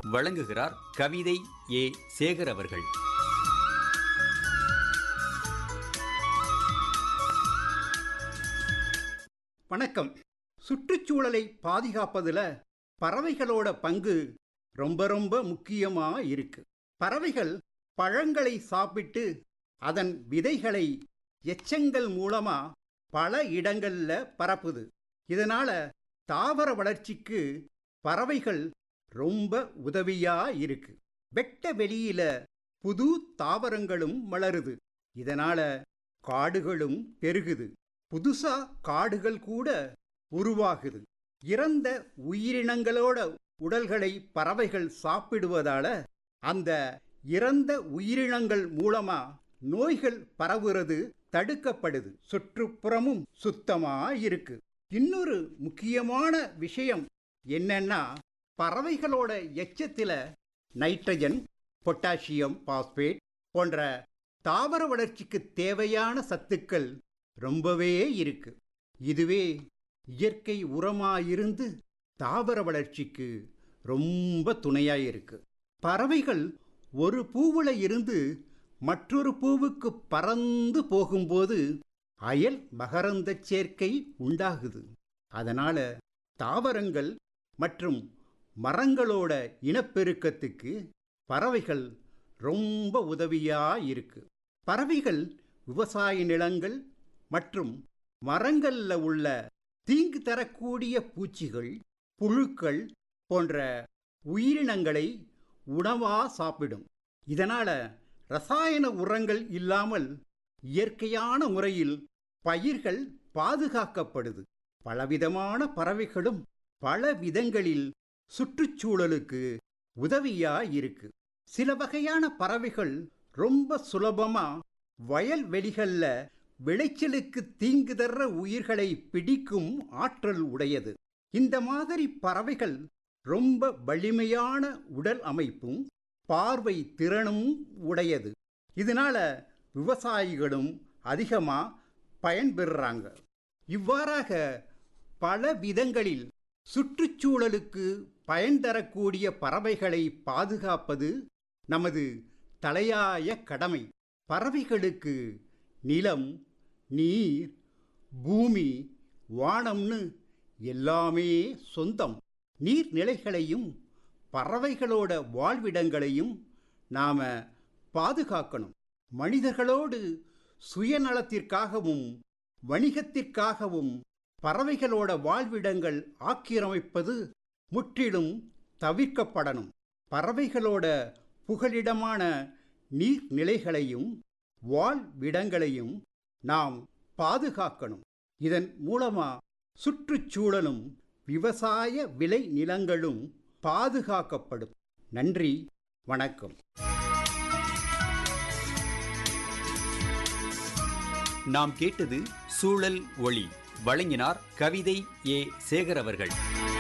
வழங்குகிறார் கவிதை ஏ சேகர் அவர்கள் வணக்கம் சுற்றுச்சூழலை பாதுகாப்பதுல பறவைகளோட பங்கு ரொம்ப ரொம்ப முக்கியமா இருக்கு பறவைகள் பழங்களை சாப்பிட்டு அதன் விதைகளை எச்சங்கள் மூலமா பல இடங்கள்ல பரப்புது இதனால தாவர வளர்ச்சிக்கு பறவைகள் ரொம்ப உதவியா இருக்கு வெட்ட வெளியில புது தாவரங்களும் வளருது இதனால காடுகளும் பெருகுது புதுசா காடுகள் கூட உருவாகுது இறந்த உயிரினங்களோட உடல்களை பறவைகள் சாப்பிடுவதால அந்த இறந்த உயிரினங்கள் மூலமா நோய்கள் பரவுறது தடுக்கப்படுது சுற்றுப்புறமும் சுத்தமா இருக்கு இன்னொரு முக்கியமான விஷயம் என்னன்னா பறவைகளோட எச்சத்தில நைட்ரஜன் பொட்டாசியம் பாஸ்பேட் போன்ற தாவர வளர்ச்சிக்கு தேவையான சத்துக்கள் ரொம்பவே இருக்கு இதுவே இயற்கை உரமாயிருந்து தாவர வளர்ச்சிக்கு ரொம்ப துணையா இருக்கு பறவைகள் ஒரு பூவுல இருந்து மற்றொரு பூவுக்கு பறந்து போகும்போது அயல் மகரந்த சேர்க்கை உண்டாகுது அதனால தாவரங்கள் மற்றும் மரங்களோட இனப்பெருக்கத்துக்கு பறவைகள் ரொம்ப உதவியா இருக்கு பறவைகள் விவசாய நிலங்கள் மற்றும் மரங்கள்ல உள்ள தீங்கு தரக்கூடிய பூச்சிகள் புழுக்கள் போன்ற உயிரினங்களை உணவா சாப்பிடும் இதனால ரசாயன உரங்கள் இல்லாமல் இயற்கையான முறையில் பயிர்கள் பாதுகாக்கப்படுது பலவிதமான பறவைகளும் பல விதங்களில் சுற்றுச்சூழலுக்கு உதவியா இருக்கு சில வகையான பறவைகள் ரொம்ப சுலபமா வயல்வெளிகள்ல விளைச்சலுக்கு தீங்கு தர்ற உயிர்களை பிடிக்கும் ஆற்றல் உடையது இந்த மாதிரி பறவைகள் ரொம்ப வலிமையான உடல் அமைப்பும் பார்வை திறனும் உடையது இதனால விவசாயிகளும் அதிகமா பயன்பெறுறாங்க இவ்வாறாக பல விதங்களில் சுற்றுச்சூழலுக்கு பயன் தரக்கூடிய பறவைகளை பாதுகாப்பது நமது தலையாய கடமை பறவைகளுக்கு நிலம் நீர் பூமி வானம்னு எல்லாமே சொந்தம் நீர்நிலைகளையும் பறவைகளோட வாழ்விடங்களையும் நாம பாதுகாக்கணும் மனிதர்களோடு சுயநலத்திற்காகவும் வணிகத்திற்காகவும் பறவைகளோட வாழ்விடங்கள் ஆக்கிரமிப்பது முற்றிலும் தவிர்க்கப்படணும் பறவைகளோட புகலிடமான நீர்நிலைகளையும் வாழ்விடங்களையும் நாம் பாதுகாக்கணும் இதன் மூலமா சுற்றுச்சூழலும் விவசாய விளை நிலங்களும் பாதுகாக்கப்படும் நன்றி வணக்கம் நாம் கேட்டது சூழல் ஒளி வழங்கினார் கவிதை ஏ சேகர் அவர்கள்